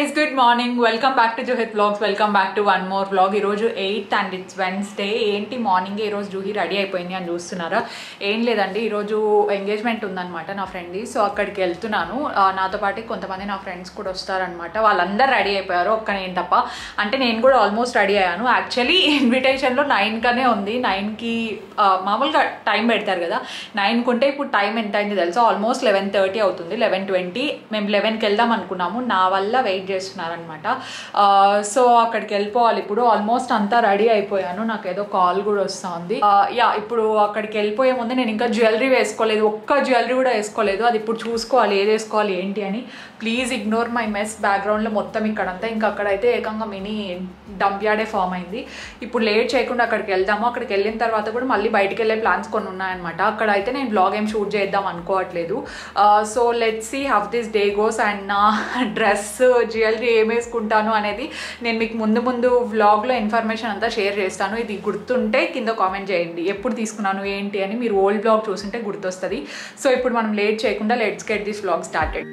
Guys good morning welcome back to Juhith blogs welcome back to one more blog ఈరోజు eighth and it's Wednesday ఏంటి morning ఈరోజు Juhi ready అయిపోయింది అని చూస్తున్నారా ఏం లేదండి ఈరోజు ఎంగేజ్మెంట్ ఉందన్నమాట నా ఫ్రెండ్ది సో అక్కడికి వెళ్తున్నాను ఆ, నాతో పాటు కొంతమంది నా ఫ్రెండ్స్ కూడా వస్తారనమాట వాళ్ళందరూ రెడీ అయిపోయారు ఒక్క నేను తప్ప అంటే నేను కూడా ఆల్మోస్ట్ రెడీ అయ్యాను యాక్చువల్లీ ఇన్విటేషన్లో నైన్కనే ఉంది నైన్కి మామూలుగా టైం పెడతారు కదా నైన్కి ఉంటే ఇప్పుడు టైం ఎంత అయింది తెలుసా ఆల్మోస్ట్ లెవెన్ థర్టీ అవుతుంది లెవెన్ ట్వంటీ మేము లెవెన్కి వెళ్దాం అనుకున్నాము నా వల్ల వెయిట్ చేస్తున్నారనమాట సో అక్కడికి వెళ్ళిపోవాలి ఇప్పుడు ఆల్మోస్ట్ అంతా రెడీ అయిపోయాను నాకు ఏదో కాల్ కూడా వస్తూ ఉంది యా ఇప్పుడు అక్కడికి వెళ్ళిపోయే ముందు నేను ఇంకా జ్యువెలరీ వేసుకోలేదు ఒక్క జ్యువెలరీ కూడా వేసుకోలేదు అది ఇప్పుడు చూసుకోవాలి ఏది వేసుకోవాలి ఏంటి అని ప్లీజ్ ఇగ్నోర్ మై మెస్ బ్యాక్గ్రౌండ్లో మొత్తం ఇక్కడంతా ఇంకా అక్కడైతే ఏకంగా మినీ డంప్ యార్డే ఫామ్ అయింది ఇప్పుడు లేట్ చేయకుండా అక్కడికి వెళ్దాము అక్కడికి వెళ్ళిన తర్వాత కూడా మళ్ళీ బయటికి వెళ్ళే ప్లాన్స్ కొన్ని ఉన్నాయన్నమాట అక్కడ అయితే నేను బ్లాగ్ ఏం షూట్ చేద్దాం అనుకోవట్లేదు so let see how this day goes and నా డ్రెస్ జ్యువెలరీ ఏం వేసుకుంటాను అనేది నేను మీకు ముందు ముందు వ్లాగ్లో ఇన్ఫర్మేషన్ అంతా షేర్ చేస్తాను ఇది గుర్తుంటే కింద కామెంట్ చేయండి ఎప్పుడు తీసుకున్నాను ఏంటి అని మీరు ఓల్డ్ బ్లాగ్ చూస్తుంటే గుర్తొస్తుంది సో ఇప్పుడు మనం లేట్ చేయకుండా let's get this vlog started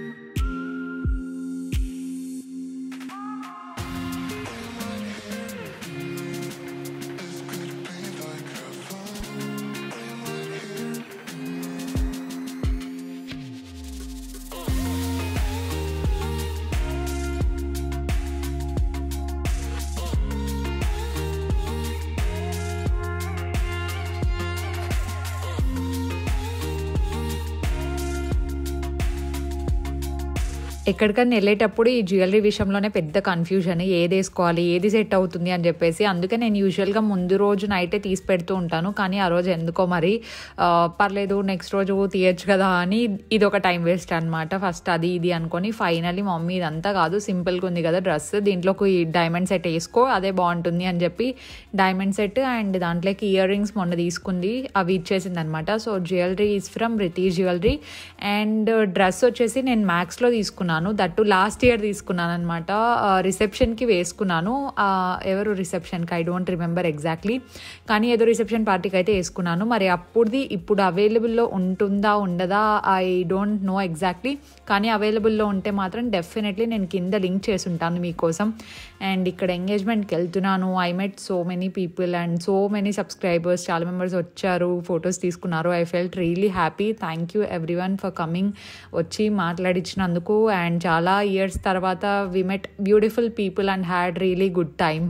ఎక్కడికైనా వెళ్ళేటప్పుడు ఈ జ్యువెలరీ విషయంలోనే పెద్ద కన్ఫ్యూజన్ ఏది వేసుకోవాలి ఏది సెట్ అవుతుంది అని చెప్పేసి అందుకే నేను యూజువల్గా ముందు రోజు నైటే తీసి పెడుతూ ఉంటాను కానీ ఆ రోజు ఎందుకో మరి ఆ, పర్లేదు నెక్స్ట్ రోజు తీయచ్చు కదా అని ఇది ఒక టైం వేస్ట్ అనమాట ఫస్ట్ అది ఇది అనుకొని ఫైనల్లీ మమ్మీ ఇదంతా కాదు సింపుల్గా ఉంది కదా డ్రెస్ దీంట్లోకి డైమండ్ సెట్ వేసుకో అదే బాగుంటుంది అని చెప్పి డైమండ్ సెట్ అండ్ దాంట్లోకి ఇయర్ రింగ్స్ మొన్న తీసుకుంది అవి ఇచ్చేసింది అనమాట so jewellery is from Riti jewellery and dress వచ్చేసి నేను మ్యాక్స్లో తీసుకున్నాను దట్టు లాస్ట్ ఇయర్ తీసుకున్నాను అనమాట రిసెప్షన్కి వేసుకున్నాను ఆ, ఎవరు రిసెప్షన్కి ఐ డోంట్ రిమెంబర్ ఎగ్జాక్ట్లీ కానీ ఏదో రిసెప్షన్ పార్టీకి అయితే వేసుకున్నాను మరి అప్పుడుది ఇప్పుడు అవైలబుల్లో ఉంటుందా ఉండదా ఐ డోంట్ నో ఎగ్జాక్ట్లీ కానీ అవైలబుల్లో ఉంటే మాత్రం డెఫినెట్లీ నేను కింద లింక్ చేసి ఉంటాను మీకోసం అండ్ ఇక్కడ ఎంగేజ్మెంట్కి వెళ్తున్నాను I met so many people and so many subscribers చాలా మెంబర్స్ వచ్చారు ఫొటోస్ తీసుకున్నారు I felt really happy thank you everyone for coming వచ్చి మాట్లాడించినందుకు అండ్ చాలా ఇయర్స్ తర్వాత we met beautiful people and had really good time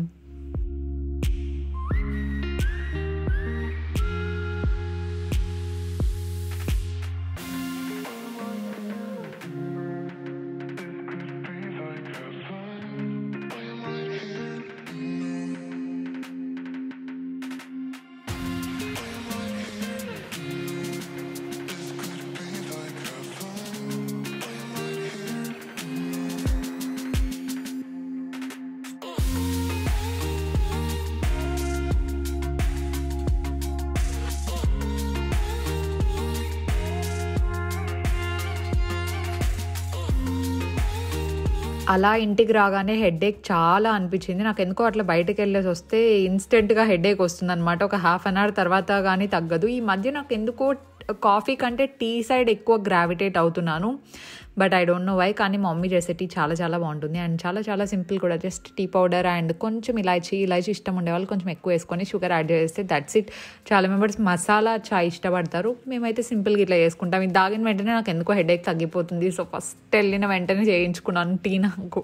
అలా ఇంటికి రాగానే హెడేక్ చాలా అనిపించింది నాకు ఎందుకో అట్లా బయటకు వెళ్ళేసి వస్తే ఇన్స్టెంట్గా హెడేక్ వస్తుంది అనమాట ఒక హాఫ్ అన్ అవర్ తర్వాత కానీ తగ్గదు ఈ మధ్య నాకు ఎందుకో కాఫీ కంటే టీ సైడ్ ఎక్కువ గ్రావిటేట్ అవుతున్నాను but I don't know why కానీ మా మమ్మీ చేసే టీ చాలా చాలా బాగుంటుంది అండ్ చాలా చాలా సింపుల్ కూడా జస్ట్ టీ పౌడర్ అండ్ కొంచెం ఇలాచీ ఇలాచీ ఇష్టం ఉండే వాళ్ళు కొంచెం ఎక్కువ వేసుకొని షుగర్ యాడ్ చేస్తే దట్స్ ఇట్ చాలా మెంబర్స్ మసాలా చాయ్ ఇష్టపడతారు మేమైతే సింపుల్గా ఇట్లా చేసుకుంటాం ఇది తాగిన వెంటనే నాకు ఎందుకో హెడేక్ తగ్గిపోతుంది సో ఫస్ట్ వెళ్ళిన వెంటనే చేయించుకున్నాను టీ నాకు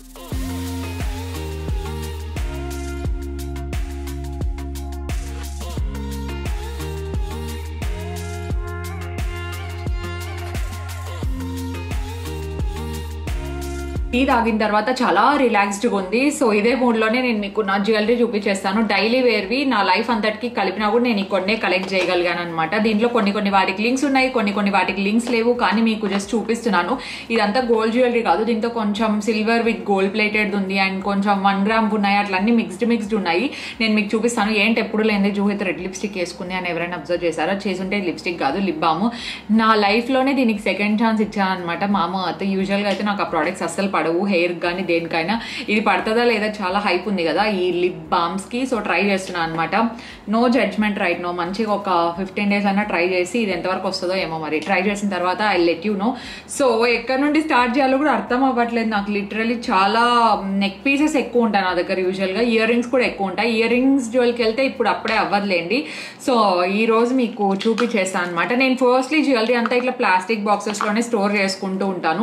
టీ తాగిన తర్వాత చాలా రిలాక్స్డ్గా ఉంది సో ఇదే మూడ్లోనే నేను మీకు నా జ్యువెలరీ చూపించేస్తాను డైలీ వేర్వి నా లైఫ్ అంతటికి కలిపినా కూడా నేను ఈ కొన్నే కలెక్ట్ చేయగలిగాను అనమాట దీంట్లో కొన్ని కొన్ని వాటికి లింక్స్ ఉన్నాయి కొన్ని కొన్ని వాటికి లింక్స్ లేవు కానీ మీకు జస్ట్ చూపిస్తున్నాను ఇదంతా గోల్డ్ జ్యువెలరీ కాదు దీంతో కొంచెం సిల్వర్ విత్ గోల్డ్ ప్లేటెడ్ ఉంది అండ్ కొంచెం వన్ గ్రామ్ ఉన్నాయి అట్లన్నీ మిక్స్డ్ మిక్స్డ్ ఉన్నాయి నేను మీకు చూపిస్తాను ఏంటి ఎప్పుడు లేని జూహిత్ రెడ్ లిప్స్టిక్ వేసుకుంది అని ఎవరైనా అబ్జర్వ్ చేశారా చేసుంటే లిప్స్టిక్ కాదు లిప్ బాము నా లైఫ్లోనే దీనికి సెకండ్ ఛాన్స్ ఇచ్చాను అనమాట మామ అయితే యూజువల్గా అయితే నాకు ఆ ప్రోడక్ట్స్ అస్సలు పడవు హెయిర్ కానీ దేనికైనా ఇది పడుతుందా లేదా చాలా హైప్ ఉంది కదా ఈ లిప్ బామ్స్కి సో ట్రై చేస్తున్నాను అనమాట నో జడ్జ్మెంట్ రైట్ నో మంచిగా ఒక ఫిఫ్టీన్ డేస్ అన్నా ట్రై చేసి ఇది ఎంతవరకు వస్తుందో ఏమో మరి ట్రై చేసిన తర్వాత I let you know so ఎక్కడి నుండి స్టార్ట్ చేయాలో కూడా అర్థం అవ్వట్లేదు నాకు లిటరలీ చాలా నెక్ పీసెస్ ఎక్కువ ఉంటాయి నా దగ్గర యూజువల్గా ఇయర్ రింగ్స్ కూడా ఎక్కువ ఉంటాయి ఇయర్ రింగ్స్ జోలికి వెళ్తే ఇప్పుడు అప్పుడే అవ్వదులేండి సో ఈ రోజు మీకు చూపించేస్తాను అనమాట నేను ఫస్ట్లీ జ్యువెలరీ అంతా ఇట్లా ప్లాస్టిక్ బాక్సెస్లోనే స్టోర్ చేసుకుంటూ ఉంటాను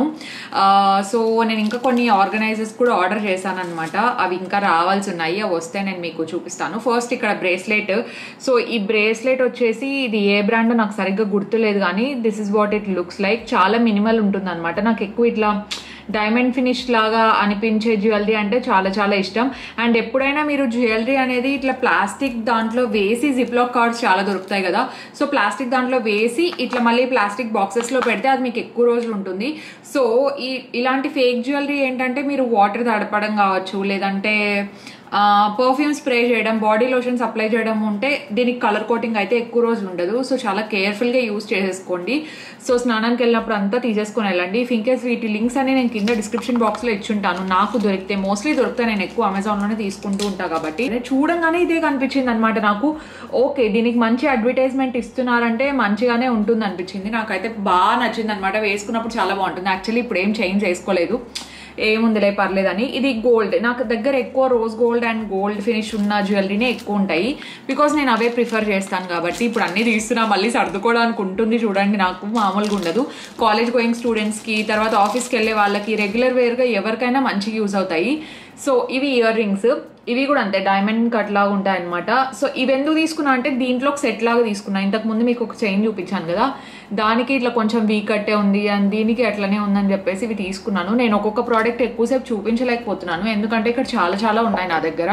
సో నేను ఇంకా కొన్ని ఆర్గనైజర్స్ కూడా ఆర్డర్ చేశాను అనమాట అవి ఇంకా రావాల్సి ఉన్నాయి అవి వస్తే నేను మీకు చూపిస్తాను ఫస్ట్ ఇక్కడ బ్రేస్లెట్ సో ఈ బ్రేస్లెట్ వచ్చేసి ఇది ఏ బ్రాండ్ నాకు సరిగ్గా గుర్తులేదు కానీ this is what it looks like చాలా మినిమల్ ఉంటుంది అనమాట నాకు ఎక్కువ ఇట్లా డైమండ్ ఫినిష్ లాగా అనిపించే జ్యువెలరీ అంటే చాలా చాలా ఇష్టం అండ్ ఎప్పుడైనా మీరు జ్యువెలరీ అనేది ఇట్లా ప్లాస్టిక్ దాంట్లో వేసి జిప్లాక్ కార్డ్స్ చాలా దొరుకుతాయి కదా సో ప్లాస్టిక్ దాంట్లో వేసి ఇట్లా మళ్ళీ ప్లాస్టిక్ బాక్సెస్లో పెడితే అది మీకు ఎక్కువ రోజులు ఉంటుంది సో ఈ ఇలాంటి ఫేక్ జ్యువెలరీ ఏంటంటే మీరు వాటర్ తడపడం కావచ్చు లేదంటే పర్ఫ్యూమ్ స్ప్రే చేయడం బాడీ లోషన్స్ అప్లై చేయడం ఉంటే దీనికి కలర్ కోటింగ్ అయితే ఎక్కువ రోజులు ఉండదు సో చాలా కేర్ఫుల్గా యూస్ చేసేసుకోండి సో స్నానానికి వెళ్ళినప్పుడు అంతా తీసేసుకొని వెళ్ళండి ఇఫ్ ఇన్కేస్ వీటి లింక్స్ అని నేను కింద డిస్క్రిప్షన్ బాక్స్లో ఇచ్చుంటాను నాకు దొరికితే మోస్ట్లీ దొరికితే నేను ఎక్కువ అమెజాన్లోనే తీసుకుంటూ ఉంటాను కాబట్టి నేను చూడంగానే ఇదే కనిపించింది అనమాట నాకు ఓకే దీనికి మంచి అడ్వర్టైజ్మెంట్ ఇస్తున్నారంటే మంచిగానే ఉంటుంది అనిపించింది నాకైతే బాగా నచ్చింది అనమాట వేసుకున్నప్పుడు చాలా బాగుంటుంది యాక్చువల్లీ ఇప్పుడు ఏం చేంజ్ చేసుకోలేదు ఏముందిలే పర్లేదని ఇది గోల్డ్ నాకు దగ్గర ఎక్కువ rose gold and gold finish ఉన్న జ్యువెలరీనే ఎక్కువ ఉంటాయి బికాస్ నేను అవే ప్రిఫర్ చేస్తాను కాబట్టి ఇప్పుడు అన్నీ తీస్తున్నా మళ్ళీ సర్దుకోవడానికి ఉంటుంది చూడండి నాకు మామూలుగా ఉండదు కాలేజ్ గోయింగ్ స్టూడెంట్స్కి తర్వాత ఆఫీస్కి వెళ్ళే వాళ్ళకి రెగ్యులర్ వేర్గా ఎవరికైనా మంచిగా యూజ్ అవుతాయి సో ఇవి ఇయర్ రింగ్స్ ఇవి కూడా అంతే డైమండ్ కట్ లాగా ఉంటాయి అనమాట సో ఇవి ఎందుకు తీసుకున్నా అంటే దీంట్లో ఒక సెట్ లాగా తీసుకున్నా ఇంతకు ముందు మీకు ఒక చైన్ చూపించాను కదా దానికి ఇట్లా కొంచెం వీక్ కట్టే ఉంది అండ్ దీనికి అట్లనే ఉందని చెప్పేసి ఇవి తీసుకున్నాను నేను ఒక్కొక్క ప్రోడక్ట్ ఎక్కువసేపు చూపించలేకపోతున్నాను ఎందుకంటే ఇక్కడ చాలా చాలా ఉన్నాయి నా దగ్గర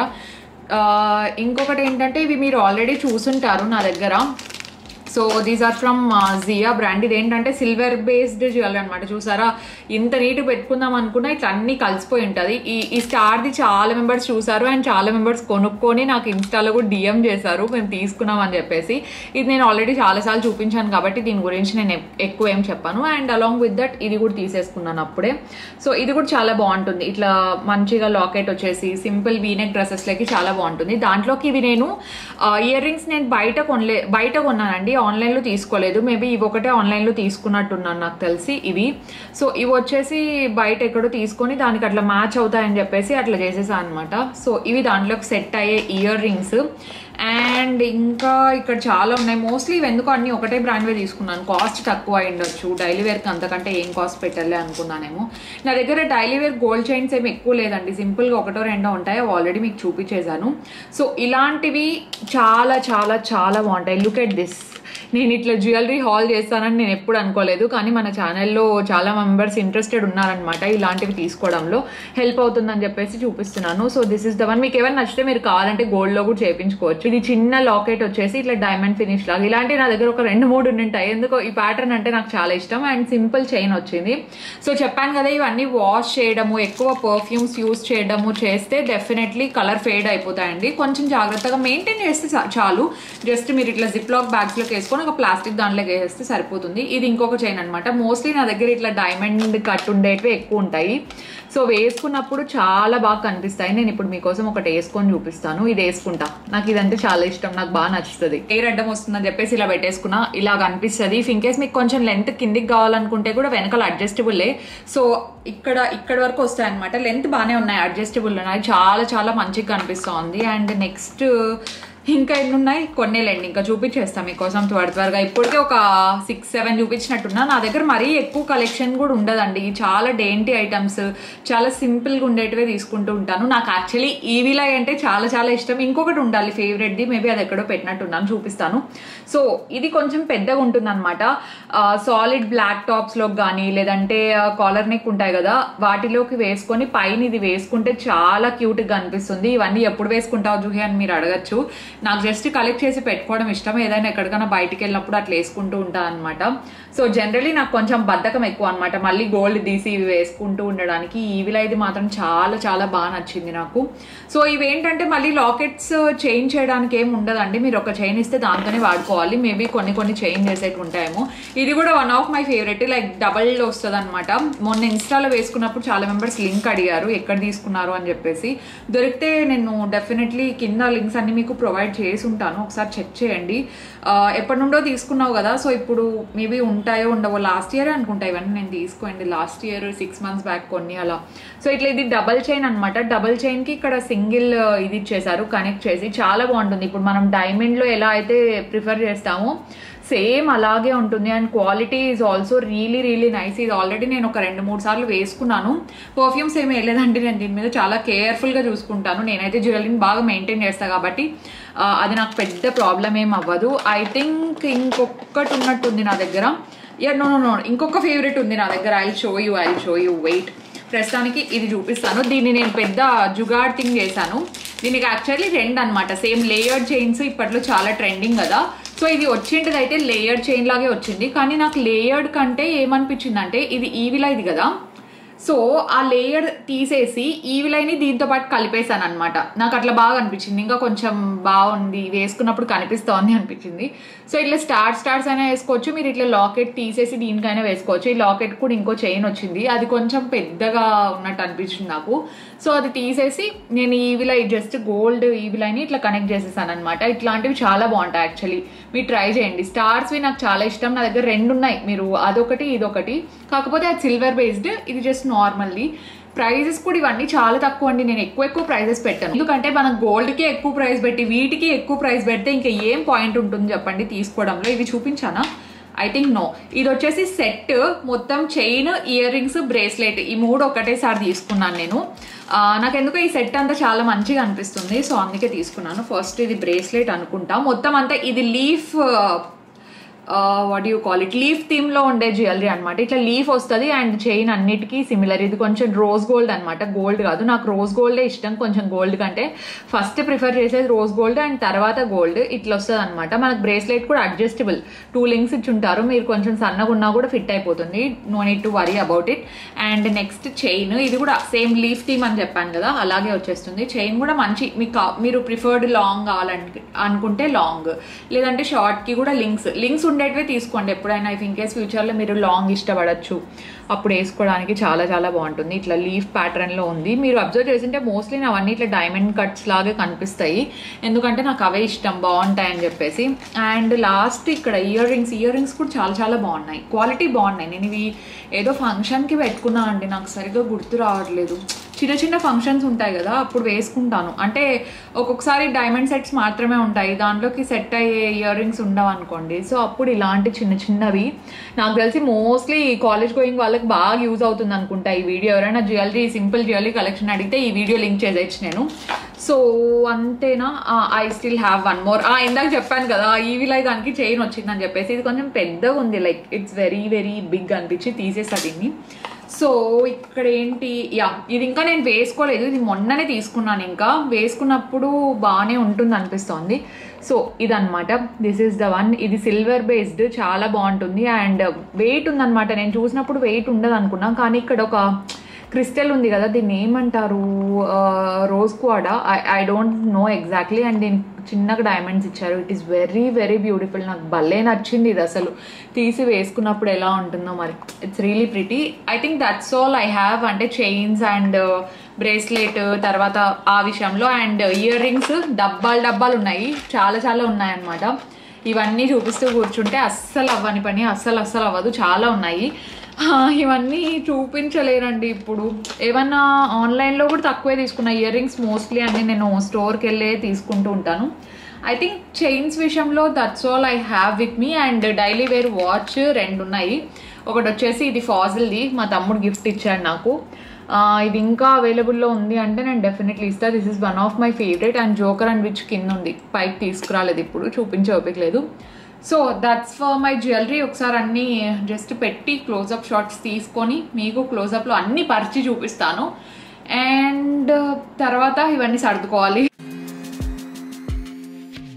ఇంకొకటి ఏంటంటే ఇవి మీరు ఆల్రెడీ చూసుంటారు నా దగ్గర సో దీస్ ఆర్ ఫ్రమ్ జియా బ్రాండ్ ఇది ఏంటంటే సిల్వర్ బేస్డ్ జ్యువెలరీ అనమాట చూసారా ఇంత నీట్ పెట్టుకుందాం అనుకున్నా ఇట్లా అన్ని కలిసిపోయి ఉంటుంది ఈ ఈ స్టార్ది చాలా మెంబర్స్ చూసారు అండ్ చాలా మెంబర్స్ కొనుక్కొని నాకు ఇన్స్టాలో కూడా డిఎం చేశారు మేము తీసుకున్నాం అని చెప్పేసి ఇది నేను ఆల్రెడీ చాలాసార్లు చూపించాను కాబట్టి దీని గురించి నేను ఎక్కువ ఏం చెప్పాను అండ్ అలాంగ్ విత్ దట్ ఇది కూడా తీసేసుకున్నాను అప్పుడే సో ఇది కూడా చాలా బాగుంటుంది ఇట్లా మంచిగా లాకెట్ వచ్చేసి సింపుల్ వీనెక్ డ్రెస్సెస్లకి చాలా బాగుంటుంది దాంట్లోకి ఇవి నేను ఇయర్ రింగ్స్ నేను బయట కొనలే బయట కొన్నానండి ఆన్లైన్లో తీసుకోలేదు మేబీ ఇవి ఒకటే ఆన్లైన్లో తీసుకున్నట్టున్నాను నాకు తెలిసి ఇవి సో ఇవి వచ్చేసి బయట ఎక్కడో తీసుకొని దానికి అట్లా మ్యాచ్ అవుతాయని చెప్పేసి అట్లా చేసేసా అనమాట సో ఇవి దాంట్లోకి సెట్ అయ్యే ఇయర్ రింగ్స్ అండ్ ఇంకా ఇక్కడ చాలా ఉన్నాయి మోస్ట్లీ ఇవి ఎందుకు అన్ని ఒకటే బ్రాండ్వే తీసుకున్నాను కాస్ట్ తక్కువ అయిండొచ్చు డైలీ వేర్కి అంతకంటే ఏం కాస్ట్ పెట్టాలి అనుకున్నానేమో నా దగ్గర డైలీ వేర్ గోల్డ్ చైన్స్ ఏమి ఎక్కువ లేదండి సింపుల్గా ఒకటో రెండో ఉంటాయి అవి ఆల్రెడీ మీకు చూపించేశాను సో ఇలాంటివి చాలా చాలా చాలా బాగుంటాయి లుక్ ఎట్ దిస్ నేను ఇట్లా జ్యువెలరీ హాల్ చేస్తానని నేను ఎప్పుడు అనుకోలేదు కానీ మన ఛానల్లో చాలా మెంబర్స్ ఇంట్రెస్టెడ్ ఉన్నారనమాట ఇలాంటివి తీసుకోవడంలో హెల్ప్ అవుతుందని చెప్పేసి చూపిస్తున్నాను so this is the one మీకు ఏమైనా నచ్చితే మీరు కావాలంటే గోల్డ్లో కూడా చేయించుకోవచ్చు ఇది చిన్న లాకెట్ వచ్చేసి ఇట్లా డైమండ్ ఫినిష్ లాగా ఇలాంటివి నా దగ్గర ఒక రెండు మూడు ఉంటాయి ఎందుకో ఈ ప్యాటర్న్ అంటే నాకు చాలా ఇష్టం అండ్ సింపుల్ చైన్ వచ్చింది సో చెప్పాను కదా ఇవన్నీ వాష్ చేయడము ఎక్కువ పర్ఫ్యూమ్స్ యూస్ చేయడము చేస్తే డెఫినెట్లీ కలర్ ఫేడ్ అయిపోతాయండి కొంచెం జాగ్రత్తగా మెయింటైన్ చేస్తే చాలు జస్ట్ మీరు ఇట్లా జిప్ లాక్ బ్యాగ్స్లోకి వేసుకొని ఒక ప్లాస్టిక్ దాంట్లోకి వేసేస్తే సరిపోతుంది ఇది ఇంకొక చైన్ అనమాట మోస్ట్లీ నా దగ్గర ఇట్లా డైమండ్ కట్ ఉండేటివి ఎక్కువ ఉంటాయి సో వేసుకున్నప్పుడు చాలా బాగా కనిపిస్తాయి నేను ఇప్పుడు మీకోసం ఒకటి వేసుకొని చూపిస్తాను ఇది వేసుకుంటా నాకు ఇదంటే చాలా ఇష్టం నాకు బాగా నచ్చుతుంది ఎయిర్ అడ్డం వస్తుందని చెప్పేసి ఇలా పెట్టేసుకున్నా ఇలా కనిపిస్తుంది ఇఫ్ ఇన్కేస్ మీకు కొంచెం లెంత్ కిందికి కావాలనుకుంటే కూడా వెనకాల అడ్జస్టబుల్లే సో ఇక్కడ ఇక్కడ వరకు వస్తాయి అనమాట లెంత్ బాగానే ఉన్నాయి అడ్జస్టబుల్ ఉన్నాయి చాలా చాలా మంచిగా కనిపిస్తుంది అండ్ నెక్స్ట్ ఇంకా ఎన్ని ఉన్నాయి కొన్నేలేండి ఇంకా చూపించేస్తాం మీకోసం త్వర త్వరగా ఇప్పటికే ఒక సిక్స్ సెవెన్ చూపించినట్టున్నా నా దగ్గర మరీ ఎక్కువ కలెక్షన్ కూడా ఉండదండి చాలా డేంటీ ఐటమ్స్ చాలా సింపుల్గా ఉండేటివే తీసుకుంటూ ఉంటాను నాకు యాక్చువల్లీ ఈవీలై అంటే చాలా చాలా ఇష్టం ఇంకొకటి ఉండాలి ఫేవరెట్ది మేబీ అది ఎక్కడో పెట్టినట్టున్నాను చూపిస్తాను సో ఇది కొంచెం పెద్దగా ఉంటుంది అనమాట సాలిడ్ బ్లాక్ టాప్స్లోకి కానీ లేదంటే కాలర్ నెక్ ఉంటాయి కదా వాటిలోకి వేసుకొని పైన ఇది వేసుకుంటే చాలా క్యూట్గా అనిపిస్తుంది ఇవన్నీ ఎప్పుడు వేసుకుంటావు జూహి అని మీరు అడగచ్చు నాకు జస్ట్ కలెక్ట్ చేసి పెట్టుకోవడం ఇష్టం ఏదైనా ఎక్కడికైనా బయటికి వెళ్ళినప్పుడు అట్లా వేసుకుంటూ ఉంటాను అనమాట సో జనరలీ నాకు కొంచెం బద్ధకం ఎక్కువ అనమాట మళ్ళీ గోల్డ్ తీసి ఇవి వేసుకుంటూ ఉండడానికి ఈవిలో ఇది మాత్రం చాలా చాలా బాగా నచ్చింది నాకు సో ఇవి ఏంటంటే మళ్ళీ లాకెట్స్ చేంజ్ చేయడానికి ఏం ఉండదండి మీరు ఒక చైన్ ఇస్తే దాంతోనే వాడుకోవాలి మేబీ కొన్ని కొన్ని చేంజ్ చేసేవి ఉంటాయేమో ఇది కూడా one of my favourite like double వస్తుంది అనమాట మొన్న ఇన్స్టాలో వేసుకున్నప్పుడు చాలా మెంబర్స్ లింక్ అడిగారు ఎక్కడ తీసుకున్నారు అని చెప్పేసి దొరికితే నేను డెఫినెట్లీ కింద లింక్స్ అన్ని మీకు ప్రొవైడ్ చేసి ఉంటాను ఒకసారి చెక్ చేయండి ఆ, ఎప్పటి నుండో తీసుకున్నావు కదా సో ఇప్పుడు మేబీ ఉంటాయో ఉండవో లాస్ట్ ఇయర్ అనుకుంటా ఇవన్నీ నేను తీసుకోండి last year six months back కొన్ని అలా సో ఇట్లా ఇది డబల్ చైన్ అనమాట డబల్ చైన్కి ఇక్కడ సింగిల్ ఇది ఇచ్చేసారు కనెక్ట్ చేసి చాలా బాగుంటుంది ఇప్పుడు మనం డైమండ్లో ఎలా అయితే ప్రిఫర్ చేస్తామో సేమ్ అలాగే ఉంటుంది and quality is also really really nice ఇది ఆల్రెడీ నేను ఒక రెండు మూడు సార్లు వేసుకున్నాను పర్ఫ్యూమ్స్ ఏమి వేయలేదండి నేను దీని మీద చాలా కేర్ఫుల్గా చూసుకుంటాను నేనైతే జ్యువెలరీని బాగా మెయింటైన్ చేస్తాను కాబట్టి ఆ, అది నాకు పెద్ద ప్రాబ్లం ఏం అవ్వదు ఐ థింక్ ఇంకొకటి ఉన్నట్టుంది నా దగ్గర యా నో నో నో ఇంకొక ఫేవరెట్ ఉంది నా దగ్గర I show you I show you wait ప్రస్తుతానికి ఇది చూపిస్తాను దీన్ని నేను పెద్ద జుగాడ్ థింగ్ చేశాను దీనికి యాక్చువల్లీ రెండు అనమాట సేమ్ లేయర్డ్ చైన్స్ ఇప్పట్లో చాలా ట్రెండింగ్ కదా సో ఇది వచ్చింటిది అయితే లేయర్డ్ చైన్ లాగే వచ్చింది కానీ నాకు లేయర్డ్ కంటే ఏమనిపించింది అంటే ఇది ఈవిలా ఇది కదా సో ఆ లేయర్ తీసేసి ఈవిలైని దీంతో పాటు కలిపేశాను అనమాట నాకు అట్లా బాగా అనిపించింది ఇంకా కొంచెం బాగుంది వేసుకున్నప్పుడు కనిపిస్తోంది అనిపించింది సో ఇట్లా స్టార్ స్టార్స్ అయినా వేసుకోవచ్చు మీరు ఇట్లా లాకెట్ తీసేసి దీనికైనా వేసుకోవచ్చు ఈ లాకెట్ కూడా ఇంకో చైన్ వచ్చింది అది కొంచెం పెద్దగా ఉన్నట్టు అనిపించింది నాకు సో అది తీసేసి నేను ఈవిలై జస్ట్ గోల్డ్ ఈవిలైని ఇట్లా కనెక్ట్ చేసేసాను అనమాట ఇట్లాంటివి చాలా బాగుంటాయి యాక్చువల్లీ మీరు ట్రై చేయండి స్టార్స్వి నాకు చాలా ఇష్టం నా దగ్గర రెండు ఉన్నాయి మీరు అదొకటి ఇదొకటి కాకపోతే అది సిల్వర్ బేస్డ్ ఇది జస్ట్ నార్మల్లీ ప్రైజెస్ కూడా ఇవన్నీ చాలా తక్కువ అండి నేను ఎక్కువ ఎక్కువ ప్రైజెస్ పెట్టాను ఎందుకంటే మనం గోల్డ్కి ఎక్కువ ప్రైస్ పెట్టి వీటికి ఎక్కువ ప్రైస్ పెడితే ఇంకా ఏం పాయింట్ ఉంటుంది చెప్పండి తీసుకోవడంలో ఇవి చూపించానా ఐ థింక్ నో ఇది వచ్చేసి సెట్ మొత్తం చైన్ ఇయర్ రింగ్స్ బ్రేస్లెట్ ఈ మూడు ఒకటేసారి తీసుకున్నాను నేను ఆ, నాకు ఎందుకో ఈ సెట్ అంతా చాలా మంచిగా అనిపిస్తుంది సో అందుకే తీసుకున్నాను ఫస్ట్ ఇది బ్రేస్లెట్ అనుకుంటా మొత్తం అంతా ఇది leaf what you call it leaf theme లో ఉండే జ్యువెలరీ అనమాట ఇట్లా లీఫ్ వస్తుంది అండ్ చైన్ అన్నిటికీ సిమిలర్ ఇది కొంచెం రోజ్ గోల్డ్ అనమాట గోల్డ్ కాదు నాకు రోజ్ గోల్డే ఇష్టం కొంచెం గోల్డ్ కంటే ఫస్ట్ ప్రిఫర్ చేసేది రోజ్ గోల్డ్ అండ్ తర్వాత గోల్డ్ ఇట్లా వస్తుంది అనమాట మనకు బ్రేస్లెట్ కూడా అడ్జస్టబుల్ టూ లింక్స్ ఇచ్చి ఉంటారు మీరు కొంచెం సన్నగా ఉన్నా కూడా ఫిట్ అయిపోతుంది no need to worry about it and next chain ఇది కూడా సేమ్ లీఫ్ థీమ్ అని చెప్పాను కదా అలాగే వచ్చేస్తుంది చైన్ కూడా మంచి మీకు కా- మీరు ప్రిఫర్డ్ లాంగ్ కావాలంటే అనుకుంటే లాంగ్ లేదంటే షార్ట్ కి కూడా లింక్స్ లింక్స్ ఉండేటివే తీసుకోండి ఎప్పుడైనా ఇఫ్ ఇన్ కేస్ ఫ్యూచర్లో మీరు లాంగ్ ఇష్టపడచ్చు అప్పుడు వేసుకోవడానికి చాలా చాలా బాగుంటుంది ఇట్లా లీఫ్ ప్యాటర్న్లో ఉంది మీరు అబ్జర్వ్ చేసింటే మోస్ట్లీ అవన్నీ ఇట్లా డైమండ్ కట్స్ లాగే కనిపిస్తాయి ఎందుకంటే నాకు అవే ఇష్టం బాగుంటాయని చెప్పేసి అండ్ లాస్ట్ ఇక్కడ ఇయర్ రింగ్స్ ఇయర్ రింగ్స్ కూడా చాలా చాలా బాగున్నాయి క్వాలిటీ బాగున్నాయి నేను ఇవి ఏదో ఫంక్షన్కి పెట్టుకున్నా అండి నాకు సరిగ్గా గుర్తు రావట్లేదు చిన్న చిన్న ఫంక్షన్స్ ఉంటాయి కదా అప్పుడు వేసుకుంటాను అంటే ఒక్కొక్కసారి డైమండ్ సెట్స్ మాత్రమే ఉంటాయి దాంట్లోకి సెట్ అయ్యే ఇయర్ రింగ్స్ ఉండవు అనుకోండి సో అప్పుడు ఇలాంటి చిన్న చిన్నవి నాకు తెలిసి మోస్ట్లీ కాలేజ్ గోయింగ్ వాళ్ళకి బాగా యూజ్ అవుతుంది అనుకుంటా ఈ వీడియో ఎవరైనా జ్యువెలరీ సింపుల్ జ్యువెలరీ కలెక్షన్ అడిగితే ఈ వీడియో లింక్ చేసేయచ్చు నేను సో అంతేనా I still have one more ఇందాక చెప్పాను కదా ఈవిలై దానికి చైన్ వచ్చిందని చెప్పేసి ఇది కొంచెం పెద్దగా ఉంది like it's very very big అనిపించి తీసేసా దీన్ని సో ఇక్కడ ఏంటి యా ఇది ఇంకా నేను వేసుకోలేదు ఇది మొన్ననే తీసుకున్నాను ఇంకా వేసుకున్నప్పుడు బాగానే ఉంటుంది అనిపిస్తోంది సో ఇదన్నమాట దిస్ ఈస్ ద వన్ ఇది సిల్వర్ బేస్డ్ చాలా బాగుంటుంది అండ్ వెయిట్ ఉందన్నమాట నేను చూసినప్పుడు వెయిట్ ఉండదు అనుకున్నాను కానీ ఇక్కడ ఒక క్రిస్టల్ ఉంది కదా దీన్ని ఏమంటారు రోజ్ క్వాడా I I don't know exactly and దీనికి చిన్నగా డైమండ్స్ ఇచ్చారు it is very very beautiful నాకు భలే నచ్చింది ఇది అసలు తీసి వేసుకున్నప్పుడు ఎలా ఉంటుందో మరి it's really pretty I think that's all I have అంటే చైన్స్ అండ్ బ్రేస్లెట్ తర్వాత ఆ విషయంలో అండ్ ఇయర్ రింగ్స్ డబ్బాలు డబ్బాలు ఉన్నాయి చాలా చాలా ఉన్నాయి అన్నమాట ఇవన్నీ చూపిస్తూ కూర్చుంటే అస్సలు అవ్వని పని అస్సలు అస్సలు అవ్వదు చాలా ఉన్నాయి ఆ, ఇవన్నీ చూపించలేరండి ఇప్పుడు ఏమన్నా ఆన్లైన్లో కూడా తక్కువే తీసుకున్నా ఇయర్ రింగ్స్ మోస్ట్లీ అన్ని నేను స్టోర్కి వెళ్ళే తీసుకుంటూ ఉంటాను ఐ థింక్ చైన్స్ విషయంలో that's all I have with me and daily wear watch రెండు ఉన్నాయి ఒకటి వచ్చేసి ఇది ఫాజిల్ది మా తమ్ముడు గిఫ్ట్ ఇచ్చాడు నాకు ఆ, ఇది ఇంకా అవైలబుల్లో ఉంది అంటే నేను డెఫినెట్లీ ఇస్తా this is one of my favourite and joker and which కింద ఉంది పైకి తీసుకురాలేదు ఇప్పుడు చూపించే ఓపిక లేదు so that's for my jewellery ఒకసారి అన్ని జస్ట్ పెట్టి క్లోజప్ షాట్స్ తీసుకొని మీకు క్లోజప్లో అన్ని పరిచి చూపిస్తాను అండ్ తర్వాత ఇవన్నీ సర్దుకోవాలి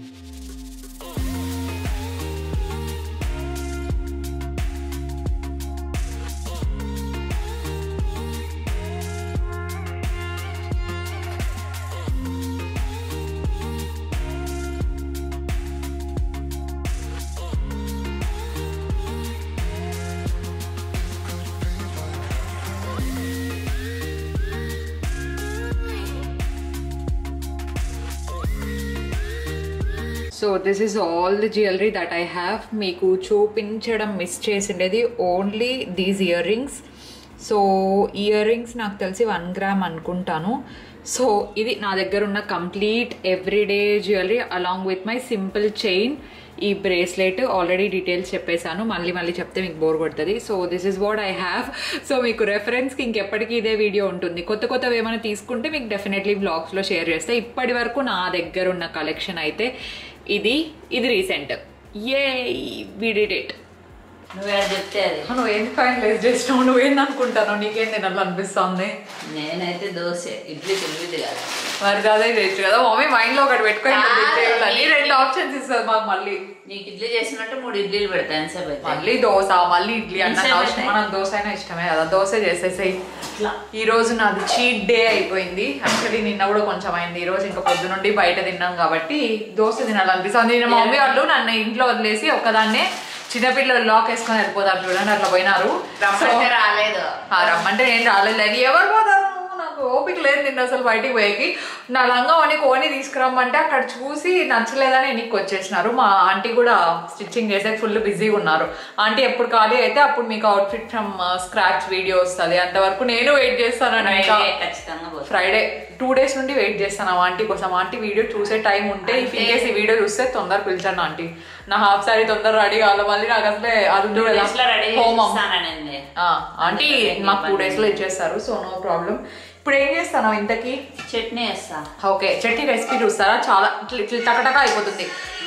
so this is all the jewellery that I have మీకు చూపించడం మిస్ చేసిండేది only these earrings so earrings నాకు తెలిసి వన్ గ్రామ్ అనుకుంటాను సో ఇది నా దగ్గర ఉన్న complete everyday jewellery along with my simple chain ఈ బ్రేస్లెట్ ఆల్రెడీ డీటెయిల్స్ చెప్పేశాను మళ్ళీ మళ్ళీ చెప్తే మీకు బోర్ కొడుతుంది so this is what I have so మీకు రెఫరెన్స్కి ఇంకెప్పటికీ ఇదే వీడియో ఉంటుంది కొత్త కొత్తవి ఏమైనా తీసుకుంటే మీకు డెఫినెట్లీ బ్లాగ్స్లో షేర్ చేస్తే ఇప్పటి వరకు నా దగ్గర ఉన్న కలెక్షన్ అయితే ఇది ఇది రీసెంట్ ఏ విడిడ్ ఇట్ నువ్వే చెప్తే అది నువ్వేం ఫైనలైజ్ చేసినావు నువ్వేంది అనుకుంటాను నీకేం తినాలి అనిపిస్తుంది నేనైతే దోశ ఇడ్లీ తెలియదు కదా మరి అదే చేయొచ్చు కదా మమ్మీ మైండ్ లో ఒకటి పెట్టుకొని కాదు. చేయాలని రెండు ఆప్షన్స్ ఇస్తుంది మాకు మళ్ళీ నీకు ఇడ్లీ చేసినట్టు మూడు ఇడ్లీలు పెడతా ఎంతసేపు అయితే మళ్ళీ దోశ మళ్ళీ ఇడ్లీ అన్న ఇష్టమే. అవసరం నాకు దోశ అయినా ఇష్టమే కదా దోశ చేసేసాయి అట్లా ఈ రోజు నాది చీట్ డే అయిపోయింది యాక్చువల్లీ నిన్న కూడా కొంచెం అయింది ఈ రోజు ఇంకా పొద్దు నుండి బయట తిన్నాం కాబట్టి దోశ తినాలనిపిస్తుంది నిన్న మా మమ్మీ వాళ్ళు నన్ను ఇంట్లో వదిలేసి ఒక్కదాన్నే చిన్నపిల్లలు లాక్ వేసుకొని వెళ్ళిపోతారు చూడండి అట్లా పోయినారు రమ్మంటే రాలేదు ఆ రమ్మంటే నేను రాలేదు అని ఎవరు పోతారు నాకు ఓపిక లేదు నిన్న అసలు బయటికి పోయేకి నా లంగం అని కోని తీసుకురమ్మంటే అక్కడ చూసి నచ్చలేదని ఎన్నికి వచ్చేసినారు మా ఆంటీ కూడా స్టిచ్చింగ్ చేసే ఫుల్ బిజీగా ఉన్నారు ఆంటీ ఎప్పుడు ఖాళీ అయితే అప్పుడు మీకు అవుట్ఫిట్ ఫ్రమ్ స్క్రాచ్ వీడియో వస్తుంది అంతవరకు నేను వెయిట్ చేస్తాను ఇంకా Friday ఖచ్చితంగా పోతా ఫ్రైడే టూ డేస్ నుండి వెయిట్ చేస్తాను ఆ ఆంటీ కోసం ఆంటీ వీడియో చూసే టైం ఉంటే ఇఫ్ ఇన్ కేస్ ఈ వీడియో చూస్తే తొందర పిలిచాను ఆంటీ నా హాఫ్ సారీ తొందర రెడీ కావాలి మళ్ళీ నాకు అసలే అది ఉంది కదా, డేస్ లో రెడీ హోమం. చేస్తానండి ఆ, ఆంటీ మాకు టూ డేస్ లో ఇచ్చేస్తారు సో నో ప్రాబ్లం ఇప్పుడు ఏం చేస్తాను ఇంతకీ చట్నీ వేస్తా ఓకే చట్నీ రెసిపీ చూస్తారా చాలా ఇట్లా ఇట్లా టకటక అయిపోతుంది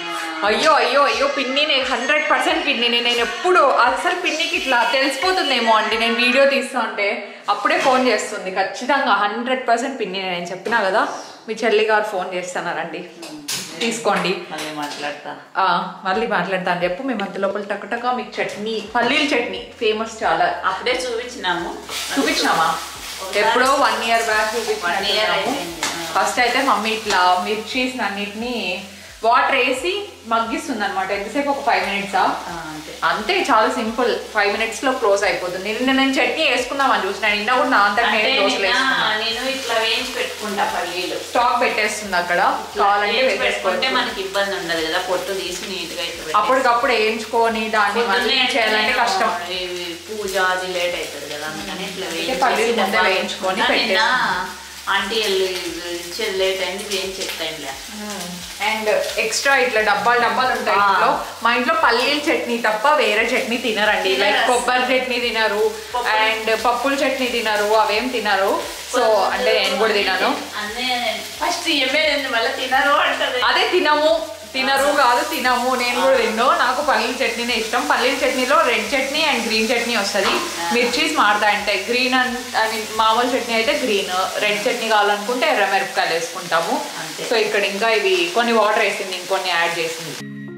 అయ్యో అయ్యో అయ్యో పిన్ని నేను హండ్రెడ్ పర్సెంట్ పిన్ని నేను ఎప్పుడు అసలు పిన్నికి ఇట్లా తెలిసిపోతుందేమో అండి నేను వీడియో తీస్తా ఉంటే అప్పుడే ఫోన్ చేస్తుంది ఖచ్చితంగా హండ్రెడ్ పర్సెంట్ పిన్ని నేను చెప్పినా కదా మీ చెల్లి గారు ఫోన్ చేస్తున్నారండి తీసుకోండి మళ్ళీ మాట్లాడతా ఆ, మళ్ళీ మాట్లాడతాను చెప్పు మేము అంత లోపల టకటక మీకు చట్నీ పల్లీల చట్నీ ఫేమస్ చాలా అప్పుడే చూపించినాము చూపించామా ఎప్పుడో one year back One year అయిపోయింది. ఆ. ఫస్ట్ అయితే మమ్మీ ఇట్లా మిర్చీస్ అన్నిటిని వాటర్ వేసి మగ్గిస్తుంది అనమాట ఎంతసేపు ఒక ఫైవ్ మినిట్సా ఆ, అంతే అంతే చాలా సింపుల్ ఫైవ్ మినిట్స్ లో క్లోజ్ అయిపోతుంది నిన్న నేను చట్నీ వేసుకుందామని చూసిన నిన్న కూడా నా అంతా అంటే నేను దోశలు నిన్న వేసుకున్నా నేను ఇట్లా వేయించి పెట్టుకుంటా పల్లీలు స్టాక్ పెట్టేస్తుంది అక్కడ కావాలంటే వేయించి పెట్టుకుంటే వేసేసుకోవచ్చు మనకి ఇబ్బంది ఉండదు కదా పొట్టు తీసి నీట్ గా ఇట్లా పెట్టేసి. అప్పటికప్పుడు వేయించుకొని దాన్ని మళ్ళీ పొద్దున్నే చేయాలంటే నేను కష్టం ఇవి పూజ అది లేట్ అవుతుంది కదా అందుకని ఇట్లా అయితే పల్లీలు వేయించేసి ముందే డబ్బాలో వేయించుకొని పెట్టుకున్నా. నిన్న పెట్టేసి. ఆంటీ వెళ్ళి ఇచ్చేది లేట్ అయింది వేయించి చెప్తాయిలే అండ్ ఎక్స్ట్రా ఇట్లా డబ్బాలు డబ్బాలు ఉంటాయి ఆ. ఇంట్లో మా ఇంట్లో పల్లీల చట్నీ తప్ప వేరే చట్నీ తినరండి తినరు లైక్ అసలు. కొబ్బరి చట్నీ తినరు పప్పులు. అండ్ పప్పుల చట్నీ తినరు అవేం తినరు సో అంటే నేను కూడా తినను అన్నీ ఫస్ట్ ఏమే మళ్ళీ తినరు అంటది అదే తినము తినరు కాదు తినము నేను కూడా తిన్ను నాకు పల్లీల చట్నీనే ఇష్టం పల్లీల చట్నీలో red chutney and green chutney వస్తుంది మిర్చీస్ మారుతాయి అంటే గ్రీన్ అండ్ ఐ మీన్ మామూలు చట్నీ అయితే గ్రీన్ రెడ్ చట్నీ కావాలనుకుంటే ఎర్ర మిరపకాయలు వేసుకుంటాము అంతే. సో ఇక్కడ ఇంకా ఇవి కొన్ని వాటర్ వేసింది ఇంకొన్ని యాడ్ చేసింది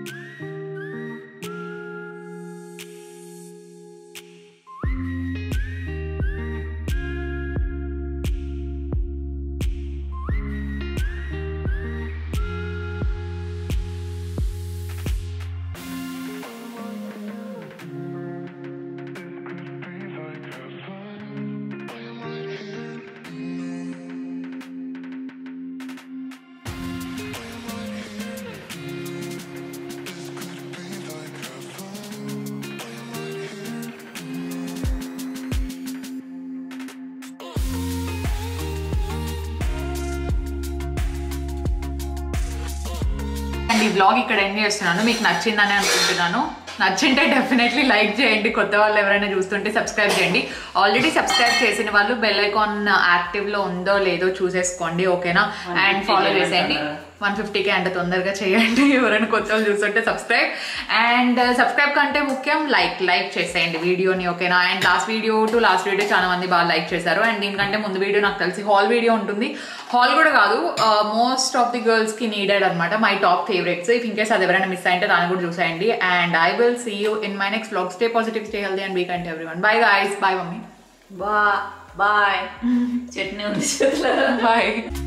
అండ్ ఈ బ్లాగ్ ఇక్కడ ఎండ్ చేస్తున్నాను మీకు నచ్చిందని అనుకుంటున్నాను నచ్చింటే డెఫినెట్లీ లైక్ చేయండి కొత్త వాళ్ళు ఎవరైనా చూస్తుంటే సబ్స్క్రైబ్ చేయండి ఆల్రెడీ సబ్స్క్రైబ్ చేసిన వాళ్ళు బెల్ ఐకాన్ యాక్టివ్ లో ఉందో లేదో చూసేసుకోండి ఓకేనా అండ్ 150 ఫాలో కి చేసేయండి ఏమంటారు? వన్ ఫిఫ్టీకి అంటే తొందరగా చేయండి ఎవరైనా కొత్త వాళ్ళు చూస్తుంటే సబ్స్క్రైబ్ అండ్ సబ్స్క్రైబ్ కంటే ముఖ్యం లైక్ లైక్ చేసేయండి వీడియోని ఓకేనా and last video to last video చాలా మంది బాగా లైక్ చేశారు అండ్ దీనికంటే ముందు వీడియో నాకు తెలిసి హాల్ వీడియో ఉంటుంది హాల్ కూడా కాదు మోస్ట్ ఆఫ్ ది గర్ల్స్ కి నీడెడ్ అనమాట my top favourites if in case అది ఎవరైనా మిస్ అయింటే దాన్ని కూడా చూసేయండి and I will see you in my next blog stay positive stay healthy and week and everyone bye guys bye mummy బా bye చట్నీ ఉంది చేతిలో బాయ్